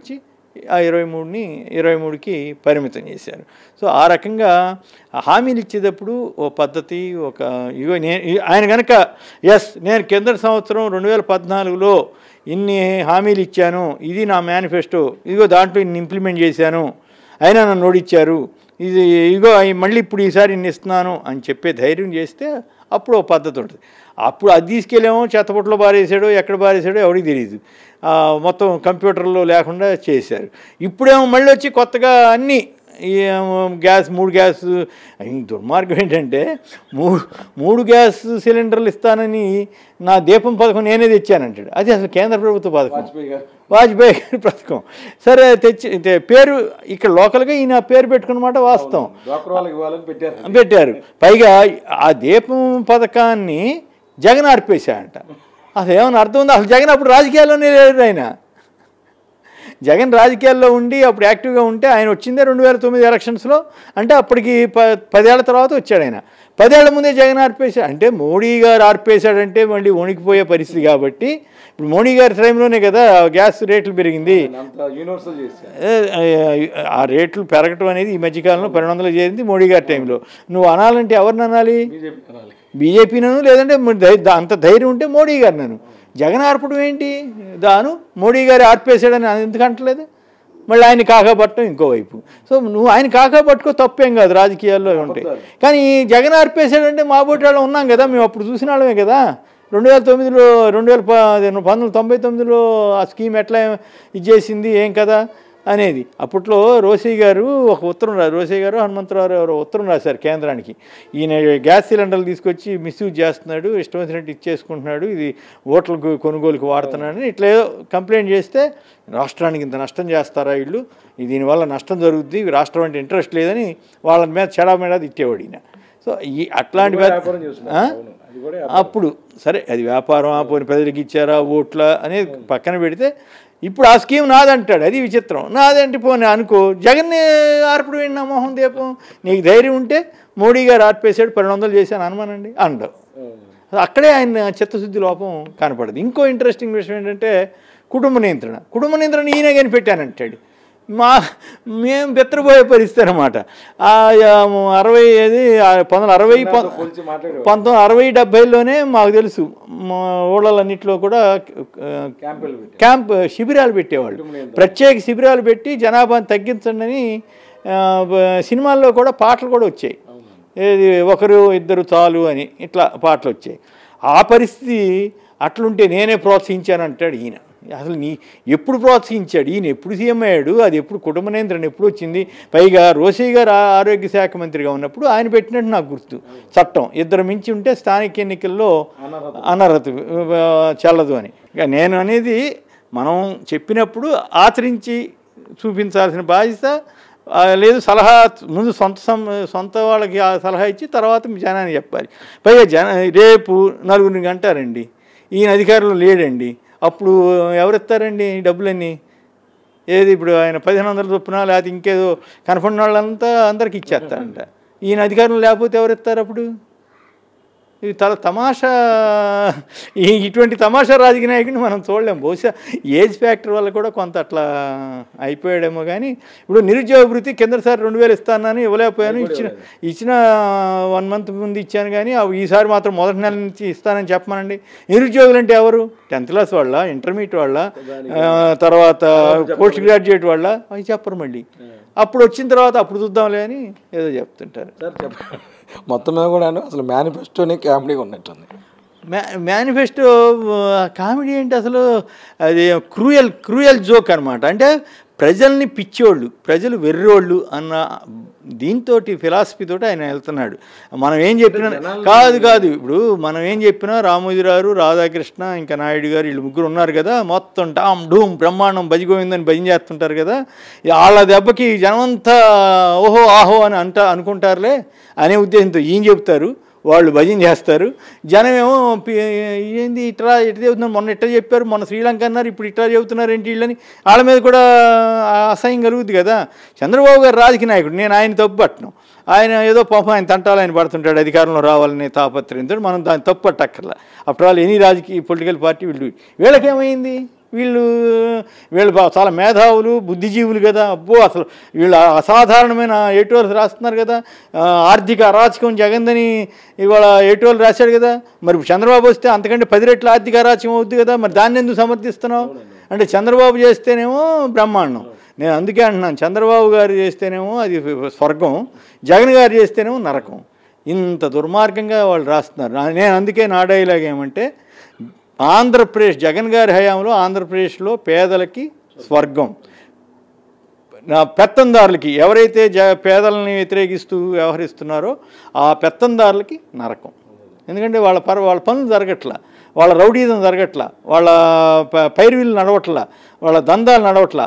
ఆ ఇరవై మూడుని ఇరవై మూడుకి పరిమితం చేశారు సో ఆ రకంగా హామీలు ఇచ్చేటప్పుడు ఓ పద్ధతి ఒక ఇగో నేను ఆయన కనుక ఎస్ నేను కింద సంవత్సరం రెండు వేల పద్నాలుగులో ఇన్ని హామీలు ఇచ్చాను ఇది నా మేనిఫెస్టో ఇదిగో దాంట్లో ఇన్ని ఇంప్లిమెంట్ చేశాను అయినా నన్ను ఓడిచ్చారు ఇది ఇగో అయి మళ్ళీ ఇప్పుడు ఈసారి ఇన్ని ఇస్తున్నాను అని చెప్పే ధైర్యం చేస్తే అప్పుడు ఒక పద్ధతి ఉంటుంది అప్పుడు అది తీసుకెళ్ళేమో చెత్తపుట్లో బారేసాడో ఎక్కడ బారేసాడో ఎవరికి తెలియదు ఆ, మొత్తం కంప్యూటర్లో లేకుండా చేశారు ఇప్పుడేమో మళ్ళీ వచ్చి కొత్తగా అన్నీ ఈ ఏమో గ్యాస్ మూడు గ్యాస్ ఇంక దుర్మార్గం ఏంటంటే మూడు మూడు గ్యాస్ సిలిండర్లు ఇస్తానని నా దీపం పథకం నేనే తెచ్చానంటాడు అది అసలు కేంద్ర ప్రభుత్వ పథకం వాజ్పేయి గారి పథకం సరే తెచ్చి తె- పేరు ఇక్కడ లోకల్గా ఈయన పేరు పెట్టుకున్నమాట వాస్తవం డాక్టర్ వాళ్ళకి ఇవ్వాలని పెట్టారు పెట్టారు పైగా ఆ దీపం పథకాన్ని జగన్ ఆర్పేశాడంట అసలు ఏమైనా అర్థం ఉంది అసలు జగన్ అప్పుడు రాజకీయాల్లోనే లేడు ఆయన జగన్ రాజకీయాల్లో ఉండి అప్పుడు యాక్టివ్గా ఉంటే ఆయన వచ్చిందే రెండు వేల తొమ్మిది ఎలక్షన్స్లో అంటే అప్పటికి ప పదేళ్ల తర్వాత వచ్చాడు ఆయన పదేళ్ల ముందే జగన్ ఆర్పేశాడు అంటే మోడీ గారు ఆర్పేశాడంటే మళ్ళీ వణికిపోయే పరిస్థితి కాబట్టి ఇప్పుడు మోడీ గారి టైంలోనే కదా గ్యాస్ రేట్లు పెరిగింది అంత యూనివర్సల్ చేశారు ఏ, ఆ రేట్లు పెరగటం అనేది ఈ మధ్యకాలంలో పన్నెండు వందలు చేరింది మోడీ గారి టైంలో నువ్వు అనాలంటే ఎవరిని అనాలి బీజేపీ అనాలి బీజేపీనను లేదంటే మరి ధై- దా- అంత ధైర్యం ఉంటే మోడీ గారు నన్ను జగన్ ఆర్పడం ఏంటి దాను మోడీ గారు ఆర్పేశాడని ఎందుకు అంటలేదు మళ్ళీ ఆయన కాకా పట్టడం ఇంకోవైపు సో నువ్వు ఆయన కాకా పట్టుకో తప్పేం కాదు రాజకీయాల్లో ఉంటాయి కానీ ఈ జగన్ ఆర్పేశాడంటే మా బోటి వాళ్ళు ఉన్నాం కదా మేము అప్పుడు చూసిన వాళ్ళమే కదా రెండు వేల తొమ్మిదిలో రెండు వేల ప- పంతొమ్మిది వందల తొంభై తొమ్మిదిలో ఆ స్కీమ్ ఎట్లా ఇది చేసింది ఏం కదా అనేది అప్పట్లో రోసీ గారు ఒక ఉత్తరం రా రోసీ గారు హనుమంతరావు ఎవరో ఉత్తరం రాశారు కేంద్రానికి ఈయన గ్యాస్ సిలిండర్లు తీసుకొచ్చి మిస్యూజ్ చేస్తున్నాడు ఇష్టం వచ్చినట్టు ఇచ్చేసుకుంటున్నాడు ఇది ఓట్లకు కొనుగోలుకు వాడుతున్నాడని ఇట్లా ఏదో కంప్లైంట్ చేస్తే రాష్ట్రానికి ఇంత నష్టం చేస్తారా వీళ్ళు ఈ దీనివల్ల నష్టం జరుగుద్ది రాష్ట్రం అంటే ఇంట్రెస్ట్ లేదని వాళ్ళ మీద చెడా మీద తిట్టేవాడు ఈయన సో ఈ అట్లాంటి అది కూడా పెద్ద- వ్యాపారం చేస్తున్నారు. ఆ? అవును. అది కూడా అప్పుడు సరే అది వ్యాపారం పోని ప్రజలకు ఇచ్చారా ఓట్ల అనేది పక్కన పెడితే ఇప్పుడు ఆ స్కీమ్ నాదంటాడు అది విచిత్రం నాదంటే పోనీ అనుకో జగన్ ఆర్పడు నా మోహన్ దీపం నీకు ధైర్యం ఉంటే మోడీ గారు ఆర్పేసాడు పన్నెండు వందలు చేశాను అనుమానండి అండవు అక్కడే ఆయన చిత్తశుద్ధి లోపం కనపడదు ఇంకో ఇంట్రెస్టింగ్ విషయం ఏంటంటే కుటుంబ నియంత్రణ కుటుంబ నియంత్రణ ఈయన కానీ పెట్టానంటాడు మా మేము బెత్తరపోయే పరిస్థితి అనమాట ఆ ఆ, అరవై ఏది ఆ, పంతొమ్మిది వందల అరవై పం- పోల్చి మాట్లాడేవారు. పంతొమ్మిది అరవై డెబ్బైలోనే మాకు తెలుసు మా ఊళ్ళన్నింటిలో కూడా ఆ, క్యాంపులు పెట్టి క్యాంప్ శిబిరాలు పెట్టేవాళ్ళు ప్రత్యేక శిబిరాలు పెట్టి జనాభాను తగ్గించండి అని ఆ, బ- సినిమాల్లో కూడా పాటలు కూడా వచ్చాయి ఏది ఒకరు ఇద్దరు చాలు అని ఇట్లా పాటలు వచ్చాయి ఆ పరిస్థితి అట్లుంటే నేనే ప్రోత్సహించాను అంటాడు ఈయన అసలు నీ ఎప్పుడు ప్రోత్సహించాడు ఈయన ఎప్పుడు సీఎం అయ్యాడు అది ఎప్పుడు కుటుంబ నియంత్రణ ఎప్పుడు వచ్చింది పైగా రోసీ గారు ఆ- ఆరోగ్య శాఖ మంత్రిగా ఉన్నప్పుడు ఆయన పెట్టినట్టు నాకు గుర్తు చట్టం ఇద్దరు మించి ఉంటే స్థానిక ఎన్నికల్లో అనర్హత ఆ, చెల్లదు అని ఇక నేను అనేది మనం చెప్పినప్పుడు ఆచరించి చూపించాల్సిన బాధ్యత ఆ, లేదు సలహా ముందు సొంత సం సొంత వాళ్ళకి ఆ సలహా ఇచ్చి తర్వాత మీ జనాన్ని చెప్పాలి పైగా జన రేపు నలుగురిని అంటారండి ఈయన అధికారంలో లేడండి అప్పుడు ఎవరెత్తారండి ఈ డబ్బులన్నీ ఏది ఇప్పుడు ఆయన పదిహేను వందల చొప్పున లేకపోతే ఇంకేదో కనపడిన వాళ్ళంతా అందరికి ఇచ్చేస్తారంట ఈయన అధికారం లేకపోతే ఎవరు ఇస్తారు అప్పుడు ఇది చాలా తమాషా ఈ ఇటువంటి తమాషా రాజకీయ నాయకుడిని మనం చూడలేం బహుశా ఏజ్ ఫ్యాక్టర్ వల్ల కూడా కొంత అట్లా అయిపోయాడేమో కానీ ఇప్పుడు నిరుద్యోగ వృత్తి కిందసారి రెండు వేలు ఇస్తానని ఇవ్వలేకపోయాను ఇచ్చిన ఇచ్చిన వన్ మంత్ ముందు ఇచ్చాను కానీ అవి ఈసారి మాత్రం మొదటి నెల నుంచి ఇస్తానని చెప్పమనండి నిరుద్యోగులు అంటే ఎవరు టెన్త్ క్లాస్ వాళ్ళ ఇంటర్మీడియట్ వాళ్ళ ఆ, తర్వాత పోస్ట్ గ్రాడ్యుయేట్ వాళ్ళ అవి చెప్పరు మళ్ళీ అప్పుడు వచ్చిన తర్వాత అప్పుడు చూద్దాంలే అని ఏదో చెప్తుంటారు సార్ చెప్పండి మొత్తం మీద కూడా అసలు మేనిఫెస్టోని కామెడీగా ఉన్నట్టుంది మ్యా మేనిఫెస్టో కామెడీ ఏంటి అసలు అది క్రూయల్ క్రూయల్ జోక్ అనమాట అంటే ప్రజల్ని పిచ్చోళ్ళు ప్రజలు వెర్రోళ్ళు అన్న దీంతో ఫిలాసఫీతో ఆయన వెళ్తున్నాడు మనం ఏం చెప్పినా కాదు కాదు ఇప్పుడు మనం ఏం చెప్పినా రామోజీరావు రాధాకృష్ణ ఇంకా నాయుడు గారు వీళ్ళు ముగ్గురు ఉన్నారు కదా మొత్తం టామ్ డూమ్ బ్రహ్మాండం భజగోవిందని భజన చేస్తుంటారు కదా ఈ వాళ్ళ దెబ్బకి జనమంతా ఓహో ఆహో అని అంట అనుకుంటారులే అనే ఉద్దేశంతో ఈయన చెప్తారు వాళ్ళు భజన చేస్తారు జనమేమో పి- ఏంది ఇట్లా ఇట్లా చెబుతున్నారు మొన్న ఇట్లా చెప్పారు మొన్న శ్రీలంక అన్నారు ఇప్పుడు ఇట్లా చెబుతున్నారు ఏంటి వీళ్ళని వాళ్ళ మీద కూడా అసహ్యం కలుగుద్ది కదా చంద్రబాబు గారు రాజకీయ నాయకుడు నేను ఆయన తప్పు పట్టను ఆయన ఏదో పాపం ఆయన తంటాలు ఆయన పడుతుంటాడు అధికారంలో రావాలని తాపత్రయంతో మనం దాన్ని తప్పు పట్టక్కర్లా ఆఫ్టర్ ఆల్ ఎనీ రాజకీయ పొలిటికల్ పార్టీ వీళ్ళు వీళ్ళకేమైంది వీళ్ళు వీళ్ళు బా- చాలా మేధావులు బుద్ధిజీవులు కదా అబ్బో అసలు వీళ్ళు అసాధారణమైన ఏటోలు రాస్తున్నారు కదా ఆ, ఆర్థిక అరాచకం జగందని ఇవాళ ఏటోలు రాశాడు కదా మరి చంద్రబాబు వస్తే అంతకంటే పది రెట్ల ఆర్థిక అరాచకం అవుద్ది కదా మరి దాన్ని ఎందుకు సమర్థిస్తున్నావు అంటే చంద్రబాబు చేస్తేనేమో బ్రహ్మాండం నేను అందుకే అంటున్నాను చంద్రబాబు గారు చేస్తేనేమో అది స్వర్గం జగన్ గారు చేస్తేనేమో నరకం ఇంత దుర్మార్గంగా వాళ్ళు రాస్తున్నారు నా- నేను అందుకే నా డైలాగ్ ఏమంటే ఆంధ్రప్రదేశ్ జగన్ గారి హయాంలో ఆంధ్రప్రదేశ్లో పేదలకి స్వర్గం నా పెత్తందారులకి ఎవరైతే జ పేదలని వ్యతిరేకిస్తూ వ్యవహరిస్తున్నారో ఆ పెత్తందారులకి నరకం ఎందుకంటే వాళ్ళ పర వాళ్ళ పనులు జరగట్లా వాళ్ళ రౌడీజం జరగట్లా వాళ్ళ ప- పైరువీలు నడవట్లా వాళ్ళ దందాలు నడవట్లా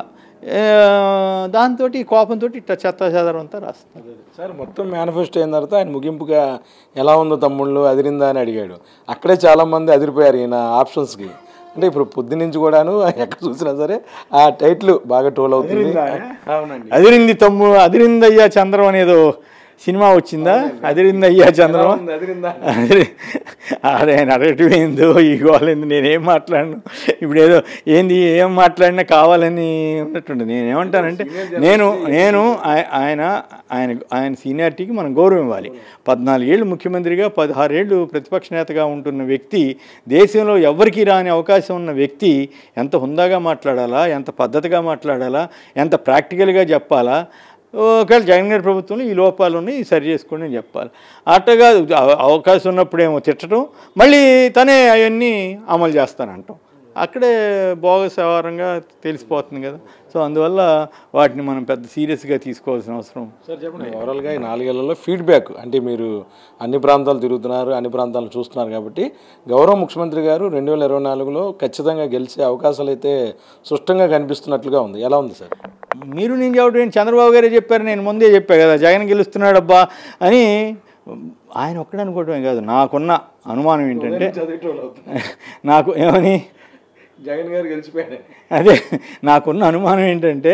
దాంతో కోపంతో ఇట్లా చెత్త చెదరం అంతా రాస్తున్నారు సార్ మొత్తం మేనిఫెస్టో అయిన తర్వాత ఆయన ముగింపుగా ఎలా ఉందో తమ్ముళ్ళు అదిరిందా అని అడిగాడు అక్కడే చాలామంది అదిరిపోయారు ఈయన ఆప్షన్స్కి అంటే ఇప్పుడు పొద్దు నుంచి కూడాను ఎక్కడ చూసినా సరే ఆ టైటిల్ బాగా టోల్ అవుతుంది అవునండి అదిరింది తమ్ము అదిరిందయ్యా చంద్రం అనేదో సినిమా వచ్చిందా అదిరిందయ్యా చంద్రం ఉంది, అదిరిందా? అదే అదే నరటివ్ ఏందో ఈ గోలేంది నేనేం మాట్లాడను ఇప్పుడు ఏదో ఏంది ఏం మాట్లాడినా కావాలని ఉన్నట్టుండే నేనేమంటానంటే నేను నేను ఆయ- ఆయన ఆయన ఆయన సీనియారిటీకి మనం గౌరవం ఇవ్వాలి పద్నాలుగేళ్ళు ముఖ్యమంత్రిగా పదహారేళ్ళు ప్రతిపక్ష నేతగా ఉంటున్న వ్యక్తి దేశంలో ఎవరికి రాని అవకాశం ఉన్న వ్యక్తి ఎంత హుందాగా మాట్లాడాలా ఎంత పద్ధతిగా మాట్లాడాలా ఎంత ప్రాక్టికల్గా చెప్పాలా ఒకవేళ జగన్ గారి ప్రభుత్వంలో ఈ లోపాలు ఉన్నాయి సరి చేసుకోండి అని చెప్పాలి అట్టగా అవ- అవకాశం ఉన్నప్పుడేమో తిట్టడం మళ్ళీ తనే అవన్నీ అమలు చేస్తానంటాం అక్కడే బోగస్ వ్యవహారంగా తెలిసిపోతుంది కదా సో అందువల్ల వాటిని మనం పెద్ద సీరియస్గా తీసుకోవాల్సిన అవసరం సార్ చెప్పండి ఓవరాల్గా ఈ నాలుగేళ్లలో ఫీడ్బ్యాక్ అంటే మీరు అన్ని ప్రాంతాలు తిరుగుతున్నారు అన్ని ప్రాంతాలు చూస్తున్నారు కాబట్టి గౌరవ ముఖ్యమంత్రి గారు రెండు వేల ఇరవై నాలుగులో ఖచ్చితంగా గెలిచే అవకాశాలు అయితే స్పష్టంగా కనిపిస్తున్నట్లుగా ఉంది ఎలా ఉంది సార్ మీరు నేను చెప్పడం ఏంటి? చంద్రబాబు గారే చెప్పారు నేను ముందే చెప్పా కదా జగన్ గెలుస్తున్నాడు అబ్బా అని ఆయన ఒక్కడే అనుకోవటమే కాదు నాకున్న అనుమానం ఏంటంటే నాకు ఏమని జగన్ గారు గెలిచిపోయాడు అదే నాకున్న అనుమానం ఏంటంటే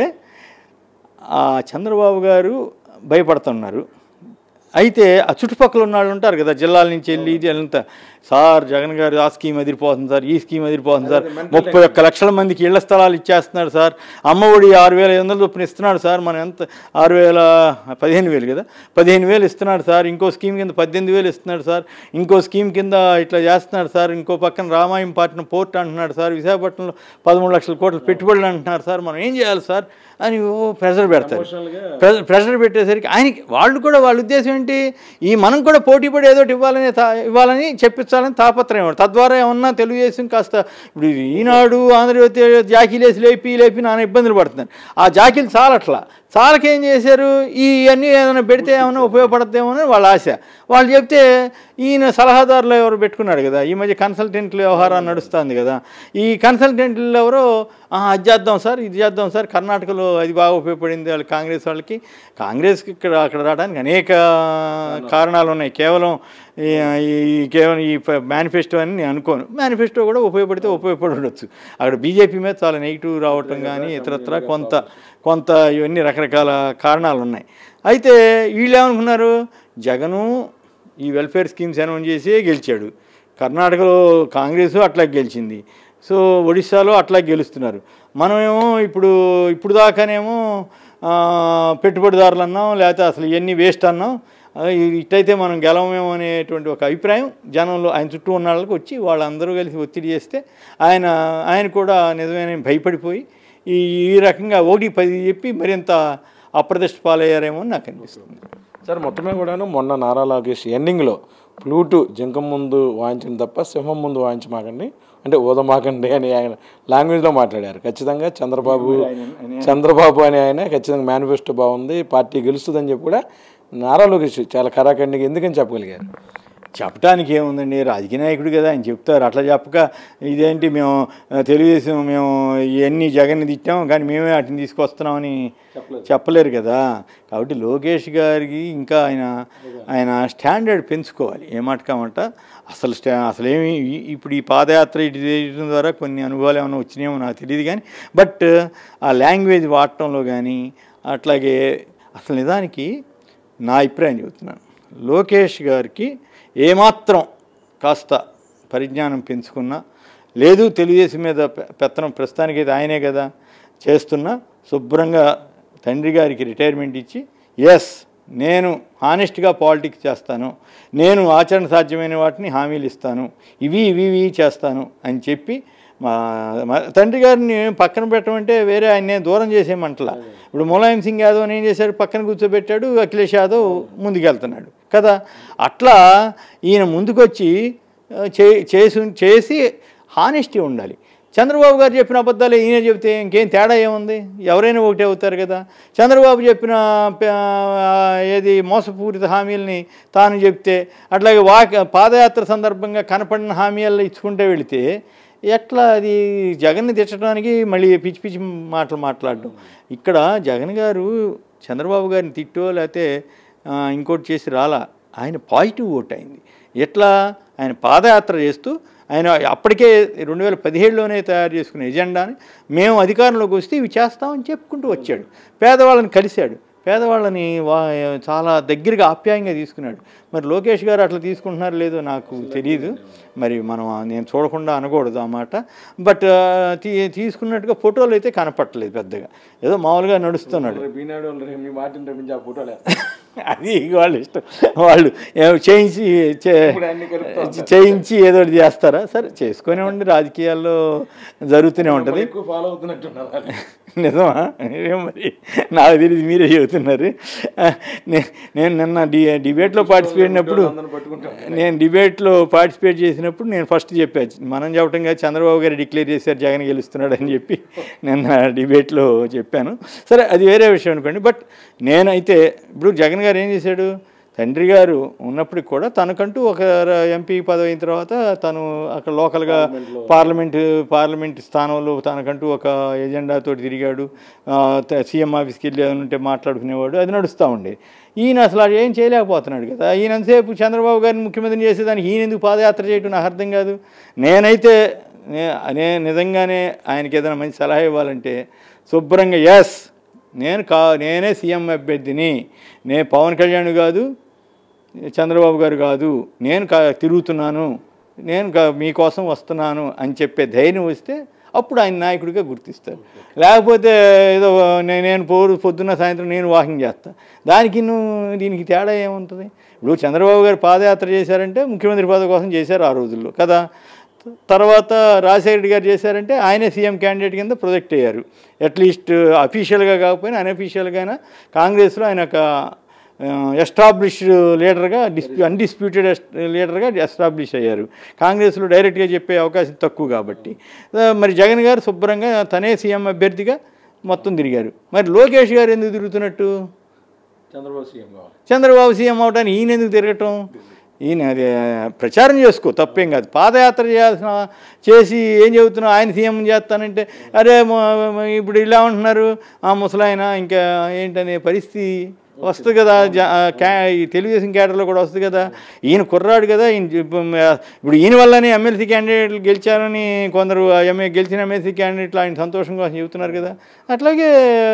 ఆ చంద్రబాబు గారు భయపడుతున్నారు అయితే ఆ చుట్టుపక్కల ఉన్న వాళ్ళు ఉంటారు కదా జిల్లాల నుంచి వెళ్ళి ఇది అంతా సార్ జగన్ గారు ఆ స్కీమ్ ఎదిరిపోతుంది సార్ ఈ స్కీమ్ ఎదిరిపోతుంది సార్ ముప్పై ఒక్క లక్షల మందికి ఇళ్ల స్థలాలు ఇచ్చేస్తున్నాడు సార్ అమ్మఒడి ఆరు వేల ఐదు వందల చొప్పున ఇస్తున్నాడు సార్ మనం ఎంత ఆరు వేల పదిహేను వేలు కదా పదిహేను వేలు ఇస్తున్నాడు సార్ ఇంకో స్కీమ్ కింద పద్దెనిమిది వేలు ఇస్తున్నాడు సార్ ఇంకో స్కీమ్ కింద ఇట్లా చేస్తున్నాడు సార్ ఇంకో పక్కన రామాయంపట్నం పోర్ట్ అంటున్నాడు సార్ విశాఖపట్నంలో పదమూడు లక్షల కోట్ల పెట్టుబడులు అంటున్నారు సార్ మనం ఏం చేయాలి సార్ అని ఓ ప్రెషర్ పెడతారు ప్రె- ప్రెషర్ పెట్టేసరికి ఆయనకి వాళ్ళు కూడా వాళ్ళ ఉద్దేశం ఏంటి ఈ మనం కూడా పోటీ పడి ఏదో ఒకటి ఇవ్వాలని తా- ఇవ్వాలని చెప్పించాలని తాపత్రయం వాడు. తద్వారా ఏమన్నా తెలుగుదేశం కాస్త ఇప్పుడు ఈనాడు ఆంధ్రజ్యోతి జాకీలేసి లేపి లేపి నాన్న ఇబ్బందులు పడుతున్నారు ఆ జాకీలు చాలట్లా చాలకేం చేశారు ఈ అన్నీ ఏదైనా పెడితే ఏమైనా ఉపయోగపడతామో అని వాళ్ళ ఆశ వాళ్ళు చెప్తే ఈయన సలహాదారులు ఎవరు పెట్టుకున్నాడు కదా ఈ మధ్య కన్సల్టెంట్ల వ్యవహారం నడుస్తుంది కదా ఈ కన్సల్టెంట్లు ఎవరో "ఆ, అది చేద్దాం సార్ ఇది చేద్దాం సార్ కర్ణాటకలో అది బాగా ఉపయోగపడింది వాళ్ళు కాంగ్రెస్ వాళ్ళకి కాంగ్రెస్కి ఇక్కడ అక్కడ రావడానికి అనేక కారణాలు ఉన్నాయి కేవలం ఈ ఈ కేవలం ఈ మేనిఫెస్టో అని నేను అనుకోను మేనిఫెస్టో కూడా ఉపయోగపడితే ఉపయోగపడి ఉండొచ్చు అక్కడ బీజేపీ మీద చాలా నెగిటివ్ రావటం కానీ ఇతరత్ర కొంత కొంత ఇవన్నీ రకరకాల కారణాలు ఉన్నాయి అయితే వీళ్ళు ఏమనుకున్నారు జగను ఈ వెల్ఫేర్ స్కీమ్స్ అనౌన్స్ చేసి గెలిచాడు కర్ణాటకలో కాంగ్రెస్ అట్లా గెలిచింది సో ఒడిశాలో అట్లా గెలుస్తున్నారు మనమేమో ఇప్పుడు ఇప్పుడు దాకానేమో ఆ, పెట్టుబడిదారులు అన్నాం లేకపోతే అసలు ఇవన్నీ వేస్ట్ అన్నాం ఆ, ఇట్టయితే మనం గెలవమేమో అనేటువంటి ఒక అభిప్రాయం జనంలో ఆయన చుట్టూ ఉన్న వాళ్ళకి వచ్చి వాళ్ళందరూ కలిసి ఒత్తిడి చేస్తే ఆయన ఆయన కూడా నిజమైన భయపడిపోయి ఈ ఈ రకంగా ఒకటి పది చెప్పి మరింత అప్రదిష్ట పాలయ్యారేమో అని నాకు అనిపిస్తుంది సార్ మొత్తమే కూడాను మొన్న నారా లోకేష్ ఎండింగ్లో ఫ్లూటు జింకం ముందు వాయించింది తప్ప సింహం ముందు వాయించమాకండి అంటే ఊదమాకండి అని ఆయన లాంగ్వేజ్లో మాట్లాడారు ఖచ్చితంగా చంద్రబాబు చంద్రబాబు అని ఆయన ఖచ్చితంగా మేనిఫెస్టో బాగుంది పార్టీ గెలుస్తుందని చెప్పి కూడా నారా లోకేష్ చాలా కరాఖండిగా ఎందుకని చెప్పగలిగారు చెప్పడానికి ఏముందండి రాజకీయ నాయకుడు కదా ఆయన చెప్తారు అట్లా చెప్పక ఇదేంటి మేము ఆ, తెలుగుదేశం మేము ఇవన్నీ జగన్ని తిట్టాం కానీ మేమే వాటిని తీసుకొస్తున్నామని చెప్పలేరు కదా కాబట్టి లోకేష్ గారికి ఇంకా ఆయన ఆయన స్టాండర్డ్ పెంచుకోవాలి ఏ మాట కామంట అసలు స్టా అసలు ఏమి ఈ- ఇప్పుడు ఈ పాదయాత్ర ఇటు చేయడం ద్వారా కొన్ని అనుభవాలు ఏమైనా వచ్చినాయేమో నాకు తెలియదు కానీ బట్ ఆ లాంగ్వేజ్ వాడటంలో కానీ అట్లాగే అసలు నిజానికి నా అభిప్రాయం చెబుతున్నాను లోకేష్ గారికి ఏమాత్రం కాస్త పరిజ్ఞానం పెంచుకున్నా లేదు తెలుగుదేశం మీద పె- పెత్తనం ప్రస్తుతానికి అయితే ఆయనే కదా చేస్తున్నా శుభ్రంగా తండ్రి గారికి రిటైర్మెంట్ ఇచ్చి ఎస్ నేను హానెస్ట్గా పాలిటిక్స్ చేస్తాను నేను ఆచరణ సాధ్యమైన వాటిని హామీలు ఇస్తాను ఇవి ఇవి ఇవి చేస్తాను అని చెప్పి మా మా తండ్రి గారిని పక్కన పెట్టమంటే వేరే ఆయన్ని దూరం చేసేయమంటలా ఇప్పుడు ములాయం సింగ్ యాదవ్ అని ఏం చేశాడు పక్కన కూర్చోబెట్టాడు అఖిలేష్ యాదవ్ ముందుకెళ్తున్నాడు కదా అట్లా ఈయన ముందుకొచ్చి ఆ, చే చేసి చేసి హానెస్టీ ఉండాలి చంద్రబాబు గారు చెప్పిన అబద్ధాలు ఈయన చెబితే ఇంకేం తేడా ఏముంది ఎవరైనా ఒకటే అవుతారు కదా చంద్రబాబు చెప్పిన ప- ఏది మోసపూరిత హామీలని తాను చెప్తే అట్లాగే వాక్ పాదయాత్ర సందర్భంగా కనపడిన హామీలు ఇచ్చుకుంటే వెళితే ఎట్లా అది జగన్ని తెచ్చడానికి మళ్ళీ పిచ్చి పిచ్చి మాటలు మాట్లాడడం ఇక్కడ జగన్ గారు చంద్రబాబు గారిని తిట్టో లేకపోతే ఆ, ఇంకోటి చేసి రాలా ఆయన పాజిటివ్ ఓట్ అయింది ఎట్లా ఆయన పాదయాత్ర చేస్తూ ఆయన అప్పటికే రెండు వేల పదిహేడులోనే తయారు చేసుకున్న ఎజెండాని మేము అధికారంలోకి వస్తే ఇవి చేస్తామని చెప్పుకుంటూ వచ్చాడు పేదవాళ్ళని కలిశాడు పేదవాళ్ళని వా చాలా దగ్గరగా ఆప్యాయంగా తీసుకున్నాడు మరి లోకేష్ గారు అట్లా తీసుకుంటున్నారో లేదో నాకు తెలియదు మరి మనం నేను చూడకుండా అనకూడదు ఆ మాట బట్ తీ తీసుకున్నట్టుగా ఫోటోలు అయితే కనపట్టలేదు పెద్దగా ఏదో మామూలుగా నడుస్తున్నాడు రేపు ఈనాడు వాళ్ళు రేపు మీ మాటని రేపించి ఆ ఫోటోలు అది వాళ్ళ ఇష్టం వాళ్ళు ఏమో చేయించి చే- ఇప్పుడు అన్ని కలుపుతా చేయించి ఏదో ఒకటి చేస్తారా సరే చేసుకునే ఉండి రాజకీయాల్లో జరుగుతూనే ఉంటుంది ఎక్కువ ఫాలో అవుతున్నట్టున్నారు వాళ్ళు. నిజమా ఏం మరి నాకు తెలియదు మీరే చెబుతున్నారు నే- నేను నిన్న డి డిబేట్లో పార్టిసిపేట్ అయినప్పుడు అందరిని పట్టుకుంటాం నేను డిబేట్లో పార్టిసిపేట్ చేసినప్పుడు నేను ఫస్ట్ చెప్పాను మనం చెప్పడం కాదు చంద్రబాబు గారు డిక్లేర్ చేశారు జగన్ గెలుస్తున్నాడు అని చెప్పి నిన్న డిబేట్లో చెప్పాను సరే అది వేరే విషయం అనుకోండి బట్ నేనైతే ఇప్పుడు జగన్ గారు ఏం చేశాడు తండ్రి గారు ఉన్నప్పటికి కూడా తనకంటూ ఒక ర- ఎంపీ పదవి అయిన తర్వాత తను అక్కడ లోకల్గా పార్లమెంట్ పార్లమెంట్ స్థానంలో తనకంటూ ఒక ఎజెండాతో తిరిగాడు ఆ, త- సీఎం ఆఫీస్కి వెళ్ళి ఏమైనా ఉంటే మాట్లాడుకునేవాడు అది నడుస్తూ ఉండేది ఈయన అసలు అది ఏం చేయలేకపోతున్నాడు కదా ఈయనంతసేపు చంద్రబాబు గారిని ముఖ్యమంత్రిని చేసేదానికి ఈయన ఎందుకు పాదయాత్ర చేయటం నాకు అర్థం కాదు నేనైతే నే నే నిజంగానే ఆయనకి ఏదైనా మంచి సలహా ఇవ్వాలంటే శుభ్రంగా ఎస్ నేను కా నేనే సీఎం అభ్యర్థిని నేను పవన్ కళ్యాణ్ కాదు చంద్రబాబు గారు కాదు నేను కా తిరుగుతున్నాను నేను కా- మీకోసం వస్తున్నాను అని చెప్పే ధైర్యం వస్తే అప్పుడు ఆయన నాయకుడిగా గుర్తిస్తారు లేకపోతే ఏదో నే- నేను పోరు పొద్దున్న సాయంత్రం నేను వాకింగ్ చేస్తా దానికి నువ్వు దీనికి తేడా ఏముంటుంది ఇప్పుడు చంద్రబాబు గారు పాదయాత్ర చేశారంటే ముఖ్యమంత్రి పదవి కోసం చేశారు ఆ రోజుల్లో కదా తర్వాత రాజశేఖర రెడ్డి గారు చేశారంటే ఆయనే సీఎం క్యాండిడేట్ కింద ప్రొజెక్ట్ అయ్యారు అట్లీస్ట్ అఫీషియల్గా కాకపోయినా అన్అఫీషియల్గా అయినా కాంగ్రెస్లో ఆయన ఒక ఎస్టాబ్లిష్డ్ లీడర్గా డిస్ప్యూ అన్డిస్ప్యూటెడ్ లీడర్గా ఎస్టాబ్లిష్ అయ్యారు కాంగ్రెస్లో డైరెక్ట్గా చెప్పే అవకాశం తక్కువ కాబట్టి ఆ, మరి జగన్ గారు శుభ్రంగా తనే సీఎం అభ్యర్థిగా మొత్తం తిరిగారు మరి లోకేష్ గారు ఎందుకు తిరుగుతున్నట్టు చంద్రబాబు సీఎం కావాలి చంద్రబాబు సీఎం అవడానికి ఈయన ఎందుకు తిరగటం ఈయన అది ప్రచారం చేసుకో తప్పేం కాదు పాదయాత్ర చేయాల్సిన చేసి ఏం చెబుతున్నావు ఆయన సీఎం చేస్తానంటే అరే మ- మ- ఇప్పుడు ఇలా ఉంటున్నారు ఆ ముసలాయన ఇంకా ఏంటనే పరిస్థితి వస్తుంది కదా జ- ఆ క్యా ఈ తెలుగుదేశం క్యాడర్లో కూడా వస్తుంది కదా ఈయన కుర్రాడు కదా ఈయన ఇప్పుడు ఇప్పుడు ఈయన వల్లనే ఎమ్మెల్సీ క్యాండిడేట్లు గెలిచారని కొందరు ఎంఏ గెలిచిన ఎమ్మెల్సీ క్యాండిడేట్లు ఆయన సంతోషం కోసం చెబుతున్నారు కదా అట్లాగే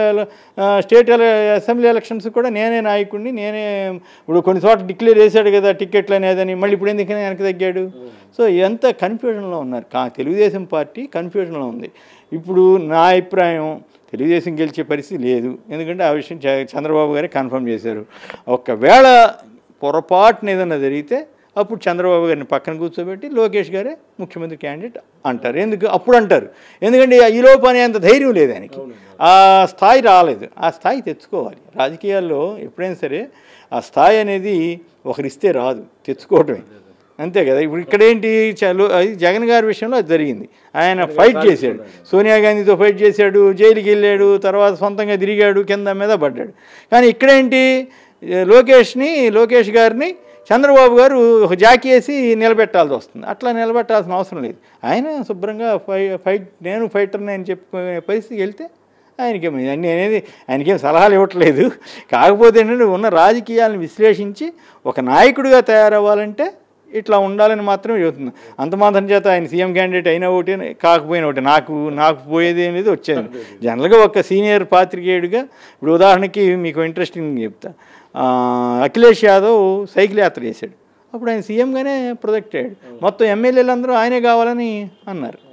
ఆ, స్టేట్ ఎల- అసెంబ్లీ ఎలక్షన్స్ కూడా నేనే నాయకుడిని నేనే ఇప్పుడు కొన్ని చోట్ల డిక్లేర్ చేశాడు కదా టికెట్లు అనేదని మళ్ళీ ఇప్పుడు ఎందుకని వెనక్కి తగ్గాడు సో ఎంత కన్ఫ్యూజన్లో ఉన్నారు కా తెలుగుదేశం పార్టీ కన్ఫ్యూజన్లో ఉంది ఇప్పుడు నా అభిప్రాయం తెలుగుదేశం గెలిచే పరిస్థితి లేదు ఎందుకంటే ఆ విషయం చ- చంద్రబాబు గారే కన్ఫర్మ్ చేశారు ఒకవేళ పొరపాటున ఏదైనా జరిగితే అప్పుడు చంద్రబాబు గారిని పక్కన కూర్చోబెట్టి లోకేష్ గారే ముఖ్యమంత్రి క్యాండిడేట్ అంటారు ఎందుకు అప్పుడు అంటారు ఎందుకంటే ఈ లోపు అనేంత ధైర్యం లేదు ఆయనకి ఆ స్థాయి రాలేదు ఆ స్థాయి తెచ్చుకోవాలి రాజకీయాల్లో ఎప్పుడైనా సరే ఆ స్థాయి అనేది ఒకరిస్తే రాదు తెచ్చుకోవటమే అంతే కదా ఇప్పుడు ఇక్కడ ఏంటి చలో అది జగన్ గారి విషయంలో అది జరిగింది ఆయన ఫైట్ చేశాడు సోనియా గాంధీతో ఫైట్ చేశాడు జైలుకి వెళ్ళాడు తర్వాత సొంతంగా తిరిగాడు కింద మీద పడ్డాడు కానీ ఇక్కడేంటి ఏ, లోకేష్ని లోకేష్ గారిని చంద్రబాబు గారు ఒక జాకీ వేసి నిలబెట్టాల్సి వస్తుంది అట్లా నిలబెట్టాల్సిన అవసరం లేదు ఆయన శుభ్రంగా ఫై ఫైట్ నేను ఫైటర్ని అని చెప్పుకునే పరిస్థితికి వెళ్తే ఆయనకేం అన్ని అనేది ఆయనకేం సలహాలు ఇవ్వట్లేదు కాకపోతే ఏంటంటే ఉన్న రాజకీయాలను విశ్లేషించి ఒక నాయకుడిగా తయారవ్వాలంటే ఇట్లా ఉండాలని మాత్రమే చెబుతుంది అంత మాత్రం చేత ఆయన సీఎం క్యాండిడేట్ అయినా ఒకటి కాకపోయినా ఒకటి నాకు నాకు పోయేది అనేది వచ్చేది జనరల్గా ఒక సీనియర్ పాత్రికేయుడిగా ఇప్పుడు ఉదాహరణకి మీకు ఇంట్రెస్టింగ్ చెప్తా ఆ, అఖిలేష్ యాదవ్ సైకిల్ యాత్ర చేశాడు అప్పుడు ఆయన సీఎంగానే ప్రొజెక్ట్ అయ్యాడు మొత్తం ఎమ్మెల్యేలు అందరూ ఆయనే కావాలని అన్నారు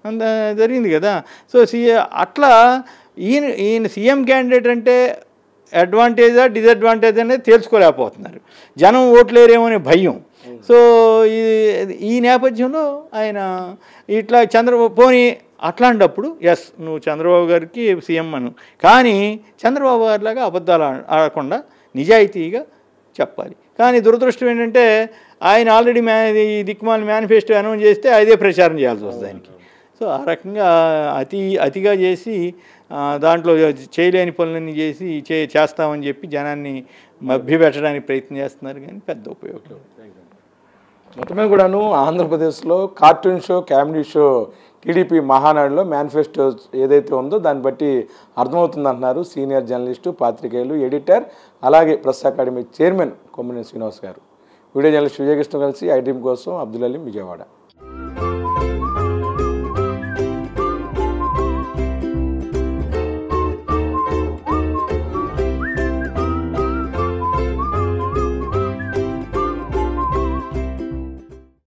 అంత జరిగింది కదా సో సి అట్లా ఈయన ఈయన సీఎం క్యాండిడేట్ అంటే అడ్వాంటేజా డిసడ్వాంటేజ్ అనేది తేల్చుకోలేకపోతున్నారు జనం ఓట్లేరేమో అనే భయం సో ఈ ఈ నేపథ్యంలో ఆయన ఇట్లా చంద్రబాబు పోనీ అట్లాంటప్పుడు ఎస్ నువ్వు చంద్రబాబు గారికి సీఎం అను కానీ చంద్రబాబు గారిలాగా అబద్ధాలు ఆ- ఆడకుండా నిజాయితీగా చెప్పాలి కానీ దురదృష్టం ఏంటంటే ఆయన ఆల్రెడీ మ్యా ఈ దిక్కుమాల మేనిఫెస్టో అనౌన్స్ చేస్తే అదే ప్రచారం చేయాల్సి వస్తుంది ఆయనకి సో ఆ రకంగా అతి అతిగా చేసి ఆ, దాంట్లో చేయలేని పనులన్నీ చేసి చే చేస్తామని చెప్పి జనాన్ని మభ్యపెట్టడానికి ప్రయత్నం చేస్తున్నారు కానీ పెద్ద ఉపయోగం మొత్తమే కూడాను ఆంధ్రప్రదేశ్లో cartoon show comedy show TDP మహానాడులో మేనిఫెస్టో ఏదైతే ఉందో దాన్ని బట్టి అర్థమవుతుంది అంటున్నారు సీనియర్ జర్నలిస్టు పాత్రికేయులు ఎడిటర్ అలాగే press academy chairman Kommineni Srinivas గారు వీడియో జర్నలిస్ట్ విజయకృష్ణ కలిసి ఐటీఎం కోసం అబ్దుల్ అలీం విజయవాడ